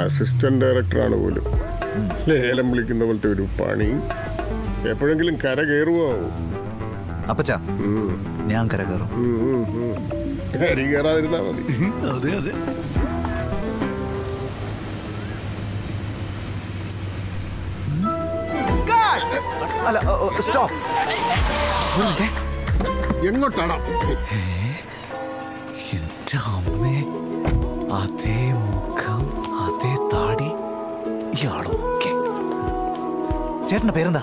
Assistant ഡയറക്ടറാണ് പോലും ലേലം വിളിക്കുന്ന പോലത്തെ ഒരു പണി എപ്പോഴെങ്കിലും കര കയറുവോ അപ്പച്ച ഞാൻ കര കയറും കരി കയറാതിരുന്നാ മതി അതെ അതെ അല്ല സ്റ്റോപ്പ് എങ്ങോട്ടാടാ എന്റെ അമ്മേ അതേ മുഖം അതേ താടി ഇയാളൊക്കെ ചേട്ടന്റെ പേരെന്താ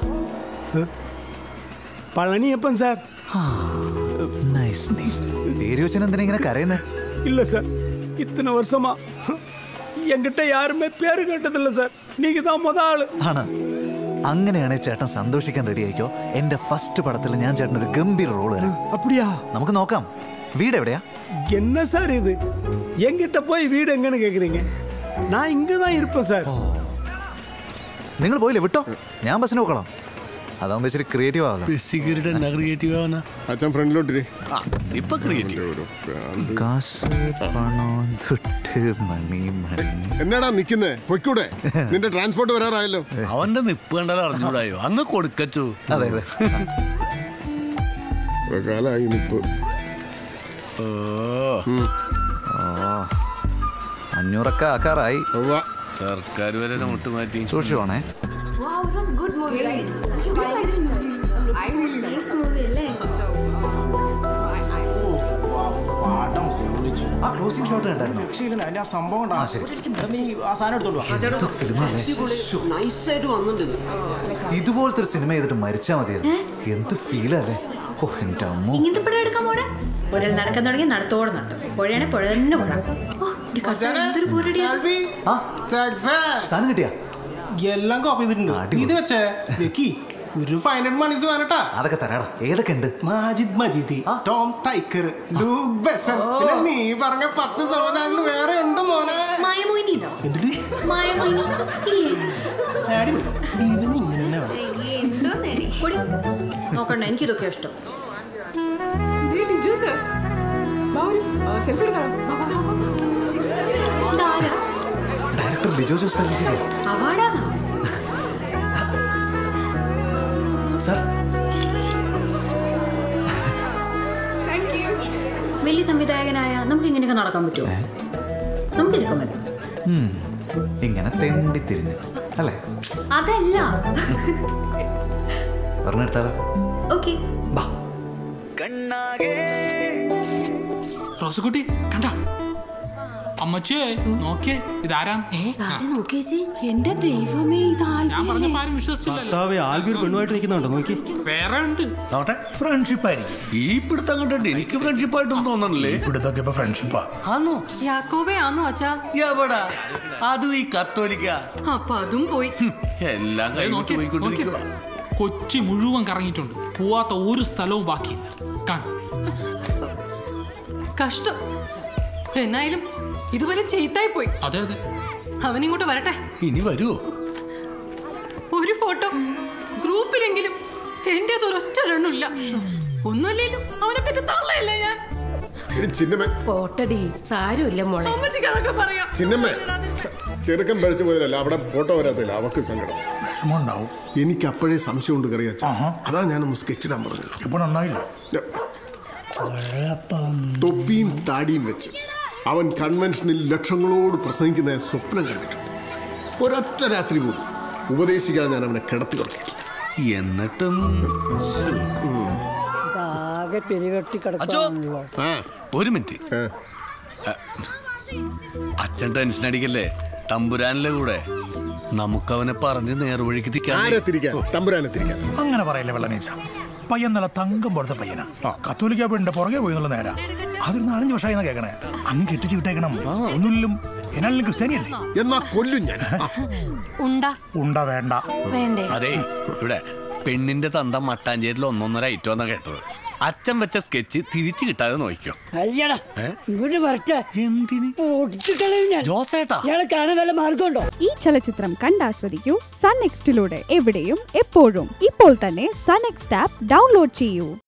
പളനിയപ്പൻ സാർ നൈസ് നെയിം പേര് വെച്ചാൽ എന്തിനാ ഇങ്ങനെ കരയുന്നേ இல்ல சார் இத்தனை வருஷமா என்கிட்ட யாருமே பேரு கேட்டதில்ல சார் நீங்க தான் முத ஆளு ആണ് അങ്ങനെയാണെങ്കിൽ ചേട്ടൻ സന്തോഷിക്കാൻ റെഡി ആയിക്കോ എന്റെ ഫസ്റ്റ് പടത്തിൽ ഞാൻ ചേട്ടൻ ഒരു ഗംഭീര റോൾ തരാം அப்படியா നമുക്ക് നോക്കാം വീട് എവിടെയാ என்ன சார் இது என்கிட்ட போய் வீடு எங்கன்னு கேக்குறீங்க நான் இங்க தான் இருப்பேன் சார் നിങ്ങൾ പോയില്ലേ വിട്ടോ ഞാൻ ബസ്സിന് നോക്കണം അതാവുമ്പോ ഇച്ചിരി ക്രിയേറ്റീവ് ആകാം ബേസിക്കറിയുടെ എന്നാ ക്രിയേറ്റീവ് ആവാനാ അച്ഛൻ ഫ്രണ്ടിലോട്ടിരി ആ ഇപ്പൊ ക്രിയേറ്റീവ് ഒരു ഭ്രാന്ത്. കാശ് പണം തൊട്ട് മണി മണി എന്നാടാ നിക്കുന്നേ പൊയ്ക്കൂടെ നിന്റെ ട്രാൻസ്പോർട്ട് വരാറായല്ലോ അവന്റെ നിപ്പ് കണ്ടാൽ അറിഞ്ഞൂടായോ അങ്ങ് കൊടുക്കച്ചു അതെ അതെ കുറെ കാലമായി നിപ്പ് അഞ്ഞൂറൊക്കെ ആക്കാറായി ഉവ്വ. സർക്കാർ വരെ നോട്ട് മാറ്റി സൂക്ഷിച്ചോണേ Wow, it was good movie, right? You liked it? I really nice movie, അല്ലേ? ആ ക്ലോസിംഗ് ഷോട്ട് കണ്ടായിരുന്നു അതിന്റെ ആ സംഭവം ആ, ശരി. നീ ആ സാധനം എടുത്തോണ്ട് വാ. ഇത് ഫിലിമല്ലേ നൈസായിട്ട് വന്നിട്ടുണ്ട് ഇതുപോലത്തെ ഒരു സിനിമ ചെയ്തിട്ട് മരിച്ചാ മതിയായിരുന്നു എന്ത് ഫീലല്ലേ ഓ എന്റെ അമ്മോ ഇങ്ങനത്തെ പടം എടുക്കാൻ പോടെ പുഴയിൽ നടക്കാൻ തുടങ്ങി നടത്തോടെ നടത്തും പുഴയാണെ പുഴ തന്നെ പുഴ ഓ എന്റെ കർത്താവേ, എന്തൊരു പോരടിയാ ആ സാധനം കിട്ടിയാ എല്ലാം കോപ്പി ചെയ്തിട്ടുണ്ട് അടിപൊളി. ഇത് വെച്ചേ വെക്കി ഒരു ഫൈവ് ഹൺഡ്രഡ് മണീസ് വേണട്ടാ അതൊക്കെ തരാടാ ഏതൊക്കെ ഉണ്ട് Majid Majidi Tom Tykwer Luc Besson പിന്നെ നീ പറഞ്ഞ പത്ത് സഹോദരങ്ങൾ വേറെ ഉണ്ട് മോനെ മായമോയിനി ഉണ്ടോ എന്തിട്ട് മായമോയിനി ഇല്ലേ അടിപൊളി ഇവന് ഇങ്ങനെ തന്നെ വേണം ഏയ്, എന്തോ നേടി പൊടി നോക്കണ്ട എനിക്കിതൊക്കെ ഇഷ്ടം ഇതാരാ? ഡയറക്ടർ ബിജോ ജോസ് പല്ലിശ്ശേരി അവാർഡാണോ സാർ വലിയ സംവിധായകനായ നമുക്ക് ഇങ്ങനെയൊക്കെ നടക്കാൻ പറ്റുമോ നമുക്കിതൊക്കെ മതി ഉം, ഇങ്ങനെ തെണ്ടി തിരിഞ്ഞ് അല്ലേ അതല്ല പറഞ്ഞെടുത്താലോ ഓക്കെ ബാ റോസുകുട്ടി കണ്ട അമ്മച്ചേ നോക്കിയേ ഇതാരാ നോക്കിയേച്ചി എന്റെ ദൈവമേ ഇത് ഞാൻ പറഞ്ഞപ്പോ ആരും വിശ്വസിച്ചില്ലല്ലോ ആൽബി പെണ്ണുമായിട്ട് നിൽക്കുന്നുണ്ടോ നോക്കി വേറെ ഉണ്ട് നോട്ടെ ഫ്രണ്ട്ഷിപ്പ് ആയിരിക്കും ഈ പിടുത്തം കണ്ടിട്ട് എനിക്ക് ഫ്രണ്ട്ഷിപ്പ് ആയിട്ടൊന്നും തോന്നണില്ലേ ഇവിടുത്തെ ഇപ്പൊ ഫ്രണ്ട്ഷിപ്പാ ആന്നോ യാക്കോബേ ആന്നോ അച്ഛാ എവിടാ അതും ഈ കത്തോലിക്ക അപ്പൊ അതും പോയി എല്ലാം ദേ കഴിഞ്ഞിട്ട് നോക്കിയേ, പോയിക്കൊണ്ടിരിക്കുക നോക്കിയേ. കൊച്ചി മുഴുവൻ കറങ്ങിയിട്ടുണ്ട് പോവാത്ത ഒരു സ്ഥലവും ബാക്കിയില്ല കാണും കഷ്ടം എന്നായാലും ഇതുവരെ ചെയ്ത്തായി പോയി അതെ അതെ അവനിങ്ങോട്ട് വരട്ടെ ഇനി വരുമോ ഒരു ഫോട്ടോ ഗ്രൂപ്പിലെങ്കിലും എന്റെ ഒരൊറ്റ എണ്ണമില്ല ഒന്നുമില്ലേലും അവനെ പറ്റി തള്ളയല്ലേ ഞാൻ എടി ചിന്നമ്മേ പോട്ടടി സാരമില്ല മോളെ അമ്മച്ചിക്ക് അതൊക്കെ പറയാം ചിന്നമ്മേ ചെറുക്കൻ പഴിച്ചു പോയതല്ല അവിടെ ഫോട്ടോ വരാത്തില്ല അവക്ക് സങ്കടം വിഷമം ഉണ്ടാവും എനിക്ക് അപ്പോഴേ സംശയം ഉണ്ട് കറിയച്ച അതാ ഞാനൊന്ന് സ്കെച്ച് ഇടാൻ പറഞ്ഞത് ഇപ്പൊ നന്നായില്ല തൊപ്പിയും താടിയും വെച്ച് അവൻ കൺവെൻഷനിൽ ലക്ഷങ്ങളോട് പ്രസംഗിക്കുന്ന സ്വപ്നം കണ്ടിട്ടുണ്ട് ഒരൊറ്റ രാത്രി പോലും ഉപദേശിക്കാതെ ഞാൻ അവനെ കിടത്തി കൊടുക്കില്ല എന്നിട്ടും ആകെ പെരുകെട്ടി കിടക്കാണല്ലോ ആ ഒരു മിനിറ്റ് അച്ഛൻ ടെൻഷൻ അടിക്കല്ലേ തമ്പുരാനിലെ കൂടെ നമുക്കവനെ പറഞ്ഞ് നേർവഴിക്ക് ആരെ തിരിക്കാൻ തമ്പുരാനെ തിരിക്കാൻ അങ്ങനെ പറയല്ലേ വെള്ളനീച്ച പയ്യൻ നല്ല തങ്കം പോലത്തെ പയ്യനാ കത്തോലിക്ക പെണ്ണിന്റെ പുറകെ പോയി എന്നുള്ള നേരാ അതൊരു നാലഞ്ച് വർഷമായി കേൾക്കണേ അങ്ങ് കെട്ടിച്ച് വിട്ടേക്കണം ഒന്നുമില്ലും എന്നാലും ക്രിസ്ത്യാനിയല്ലേ എന്നാ കൊല്ലും ഞാൻ ഉണ്ടാ ഉണ്ട വേണ്ട വേണ്ടേ അതെ ഇവിടെ പെണ്ണിന്റെ തന്ത മട്ടാഞ്ചേരിയിൽ ഒന്നൊന്നര ഐറ്റം എന്നാ കേട്ടത് അച്ഛൻ വെച്ച സ്കെച്ച് തിരിച്ചു കിട്ടാതെ നോക്കിക്കോ അയ്യടാ ഏ? ഇങ്ങോട്ട് വരട്ടെ എന്തിന് പൊട്ടിക്കളയും ഞാൻ ജോസേട്ടാ ഇയാളെ കാണാൻ വല്ല മാർഗമുണ്ടോ ഈ ചലച്ചിത്രം കണ്ടാസ്വദിക്കൂ സൺ നെക്സ്റ്റിലൂടെ എവിടെയും എപ്പോഴും ഇപ്പോൾ തന്നെ സൺ നെക്സ്റ്റ് ആപ്പ് ഡൗൺലോഡ് ചെയ്യൂ